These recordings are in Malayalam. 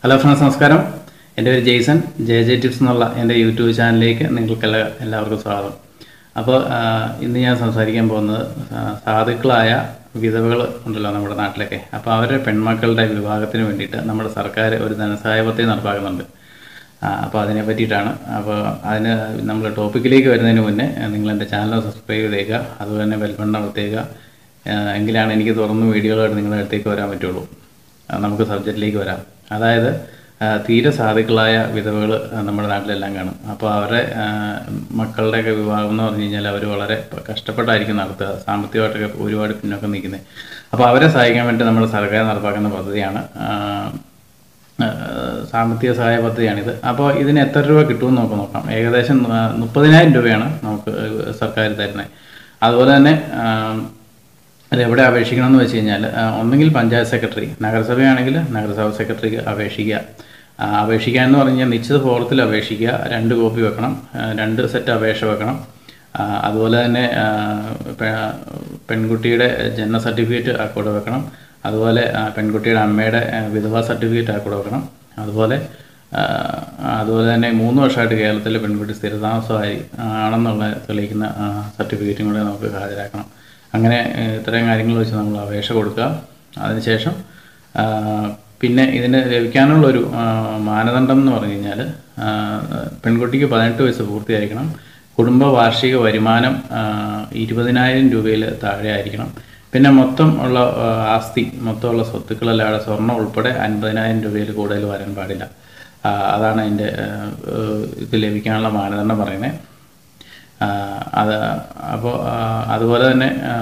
ഹലോ ഫ്രണ്ട്സ് നമസ്കാരം എൻ്റെ പേര് ജെയ്സൺ ജെ ജെ ടിപ്സ് എന്നുള്ള എൻ്റെ യൂട്യൂബ് ചാനലിലേക്ക് നിങ്ങൾക്ക് എല്ലാ എല്ലാവർക്കും സ്വാഗതം അപ്പോൾ ആ, ഇന്ന് ഞാൻ സംസാരിക്കാൻ പോകുന്നത് സാ- സാധുക്കളായ വിധവകൾ ഉണ്ടല്ലോ നമ്മുടെ നാട്ടിലൊക്കെ അപ്പോൾ അവരുടെ പെൺമക്കളുടെ വിവാഹത്തിന് വേണ്ടിയിട്ട് നമ്മുടെ സർക്കാർ ഒരു ധനസഹായ പദ്ധതി നടപ്പാക്കുന്നുണ്ട് ആ, അപ്പോൾ അതിനെ പറ്റിയിട്ടാണ് അപ്പോൾ അതിന് നമ്മൾ ടോപ്പിക്കിലേക്ക് വരുന്നതിന് മുന്നേ നിങ്ങൾ എൻ്റെ ചാനൽ സബ്സ്ക്രൈബ് ചെയ്തേക്കുക അതുപോലെ തന്നെ ബെൽബൺ അമർത്തേക്കുക ആ, എങ്കിലാണ് എനിക്ക് തുറന്ന് വീഡിയോകളായിട്ട് നിങ്ങളുടെ അടുത്തേക്ക് വരാൻ പറ്റുള്ളൂ ആ, നമുക്ക് സബ്ജക്റ്റിലേക്ക് വരാം അതായത് ആ, തീരെ സാധുക്കളായ വിധവകൾ നമ്മുടെ നാട്ടിലെല്ലാം കാണും അപ്പോൾ അവരുടെ ആ, മക്കളുടെയൊക്കെ വിവാഹം എന്ന് പറഞ്ഞു കഴിഞ്ഞാൽ അവർ വളരെ കഷ്ടപ്പെട്ടായിരിക്കും നടത്തുക സാമ്പത്തികമായിട്ടൊക്കെ ഒരുപാട് പിന്നോക്കം നിൽക്കുന്നത് അപ്പോൾ അവരെ സഹായിക്കാൻ വേണ്ടി നമ്മുടെ സർക്കാർ നടപ്പാക്കുന്ന പദ്ധതിയാണ് ആ, ആ, സാമ്പത്തിക സഹായ പദ്ധതിയാണിത് അപ്പോൾ ഇതിന് എത്ര രൂപ കിട്ടുമെന്ന് നമുക്ക് നോക്കാം ഏകദേശം ആ, മുപ്പതിനായിരം രൂപയാണ് നമുക്ക് സർക്കാർ തരുന്നത് അതുപോലെ തന്നെ ആ, അത് എവിടെ അപേക്ഷിക്കണം എന്ന് വെച്ച് കഴിഞ്ഞാൽ ആ, ഒന്നുകിൽ പഞ്ചായത്ത് സെക്രട്ടറി നഗരസഭയാണെങ്കിൽ നഗരസഭ സെക്രട്ടറിക്ക് അപേക്ഷിക്കുക ആ, അപേക്ഷിക്കുക എന്ന് പറഞ്ഞാൽ നിശ്ചിത ഫോറത്തിൽ അപേക്ഷിക്കുക രണ്ട് കോപ്പി വെക്കണം ആ, രണ്ട് സെറ്റ് അപേക്ഷ വെക്കണം ആ, അതുപോലെ തന്നെ ആ, പെ- പെൺകുട്ടിയുടെ ജനന സർട്ടിഫിക്കറ്റ് ആ കൂടെ വെക്കണം അതുപോലെ ആ, പെൺകുട്ടിയുടെ അമ്മയുടെ ആ, വിധവാ സർട്ടിഫിക്കറ്റ് ആ കൂടെ വെക്കണം അതുപോലെ ആ, അതുപോലെ തന്നെ മൂന്ന് വർഷമായിട്ട് കേരളത്തിൽ പെൺകുട്ടി സ്ഥിരതാമസമായി ആണെന്നുള്ള തെളിയിക്കുന്ന ആ, സർട്ടിഫിക്കറ്റും കൂടെ നമുക്ക് ഹാജരാക്കണം അങ്ങനെ ഏഹ്, ഇത്രയും കാര്യങ്ങൾ വെച്ച് നമ്മൾ അപേക്ഷ കൊടുക്കുക അതിനുശേഷം ആ, പിന്നെ ഇതിന് ലഭിക്കാനുള്ളൊരു ആ, മാനദണ്ഡം എന്ന് പറഞ്ഞു കഴിഞ്ഞാൽ ആ, പെൺകുട്ടിക്ക് പതിനെട്ട് വയസ്സ് പൂർത്തിയായിരിക്കണം കുടുംബ വാർഷിക വരുമാനം ആ, ഇരുപതിനായിരം രൂപയിൽ താഴെ ആയിരിക്കണം പിന്നെ മൊത്തം ഉള്ള ആ, ആസ്തി മൊത്തമുള്ള സ്വത്തുക്കളല്ലാതെ സ്വർണ്ണം ഉൾപ്പെടെ അൻപതിനായിരം രൂപയിൽ കൂടുതൽ വരാൻ പാടില്ല ആ, അതാണ് അതിൻ്റെ ഇത് ലഭിക്കാനുള്ള മാനദണ്ഡം പറയുന്നത് ആ, അത് അപ്പോൾ അതുപോലെ തന്നെ ആ,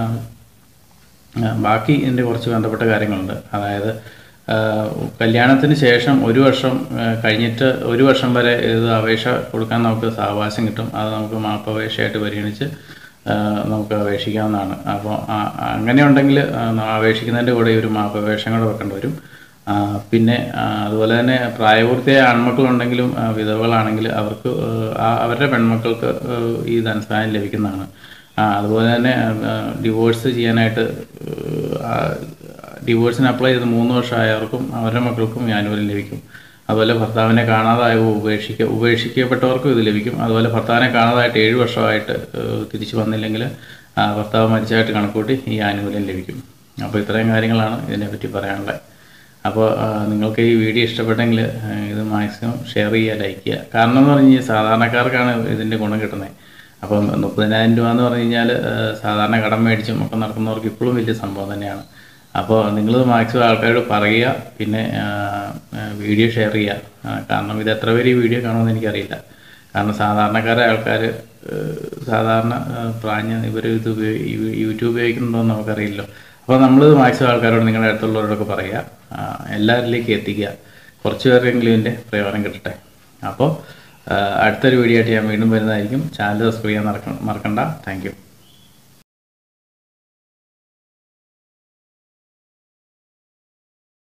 ആ, ബാക്കി ഇതിൻ്റെ കുറച്ച് ബന്ധപ്പെട്ട കാര്യങ്ങളുണ്ട് അതായത് ആ, കല്യാണത്തിന് ശേഷം ഒരു വർഷം ആ, കഴിഞ്ഞിട്ട് ഒരു വർഷം വരെ ഇത് അപേക്ഷ കൊടുക്കാൻ നമുക്ക് സാവകാശം കിട്ടും അത് നമുക്ക് മാപ്പപേക്ഷയായിട്ട് പരിഗണിച്ച് ആ, നമുക്ക് അപേക്ഷിക്കാവുന്നതാണ് അപ്പോൾ അങ്ങനെ ഉണ്ടെങ്കിൽ അപേക്ഷിക്കുന്നതിൻ്റെ കൂടെ ഈ ഒരു മാപ്പപേക്ഷയും കൂടെ വെക്കേണ്ടി വരും ആ, പിന്നെ ആ, അതുപോലെ തന്നെ പ്രായപൂർത്തിയായ ആൺമക്കളുണ്ടെങ്കിലും ആ, വിധവകളാണെങ്കിൽ അവർക്ക് ആ, അവരുടെ പെൺമക്കൾക്ക് ആ, ഈ ധനസഹായം ലഭിക്കുന്നതാണ് ആ, അതുപോലെ തന്നെ ഡിവോഴ്സ് ചെയ്യാനായിട്ട് ആ, ഡിവോഴ്സിന് അപ്ലൈ ചെയ്ത് മൂന്ന് വർഷമായവർക്കും അവരുടെ മക്കൾക്കും ഈ ആനുകൂല്യം ലഭിക്കും അതുപോലെ ഭർത്താവിനെ കാണാതായോ ഉപേക്ഷിക്ക ഉപേക്ഷിക്കപ്പെട്ടവർക്കും ഇത് ലഭിക്കും അതുപോലെ ഭർത്താവിനെ കാണാതായിട്ട് ഏഴ് വർഷമായിട്ട് ഏഹ്, തിരിച്ചു വന്നില്ലെങ്കിൽ ആ, ഭർത്താവ് മരിച്ചതായിട്ട് കണക്കൂട്ടി ഈ ആനുകൂല്യം ലഭിക്കും അപ്പോൾ ഇത്രയും കാര്യങ്ങളാണ് ഇതിനെപ്പറ്റി പറയാനുള്ളത് അപ്പോൾ ആ, നിങ്ങൾക്ക് ഈ വീഡിയോ ഇഷ്ടപ്പെട്ടെങ്കിൽ ആ, ഇത് മാക്സിമം ഷെയർ ചെയ്യുക ലൈക്ക് ചെയ്യുക കാരണം എന്ന് പറഞ്ഞു കഴിഞ്ഞാൽ സാധാരണക്കാർക്കാണ് ഇതിൻ്റെ ഗുണം കിട്ടുന്നത് അപ്പം മുപ്പതിനായിരം രൂപ എന്ന് പറഞ്ഞു കഴിഞ്ഞാൽ ആ, സാധാരണ കടം മേടിച്ചും ഒക്കെ നടക്കുന്നവർക്ക് ഇപ്പോഴും വലിയ സംഭവം തന്നെയാണ് അപ്പോൾ നിങ്ങൾ മാക്സിമം ആൾക്കാരോട് പറയുക പിന്നെ ആ, ആ, വീഡിയോ ഷെയർ ചെയ്യുക ആ, കാരണം ഇത് എത്ര പേര് ഈ വീഡിയോ കാണുമെന്ന് എനിക്കറിയില്ല കാരണം സാധാരണക്കാരെ ആൾക്കാർ സാധാരണ ആ, പ്രാഞ്ഞ ഇവർ ഇത് ഉപയോഗി- ഈ യൂട്യൂബ് ഉപയോഗിക്കുന്നുണ്ടോ എന്ന് നമുക്കറിയില്ലല്ലോ അപ്പോൾ നമ്മൾ മാക്സിമം ആൾക്കാരോട് നിങ്ങളുടെ അടുത്തുള്ളവരോടൊക്കെ പറയുക ആ, എല്ലാവരിലേക്കും എത്തിക്കുക കുറച്ച് പേർക്കെങ്കിലും ഇതിൻ്റെ പ്രയോജനം കിട്ടട്ടെ അപ്പോൾ ആ, അടുത്തൊരു വീഡിയോ ആയിട്ട് ഞാൻ വീണ്ടും വരുന്നതായിരിക്കും ചാനൽ സബ്സ്ക്രൈബ് ചെയ്യാൻ മറക്ക- മറക്കണ്ട താങ്ക് യു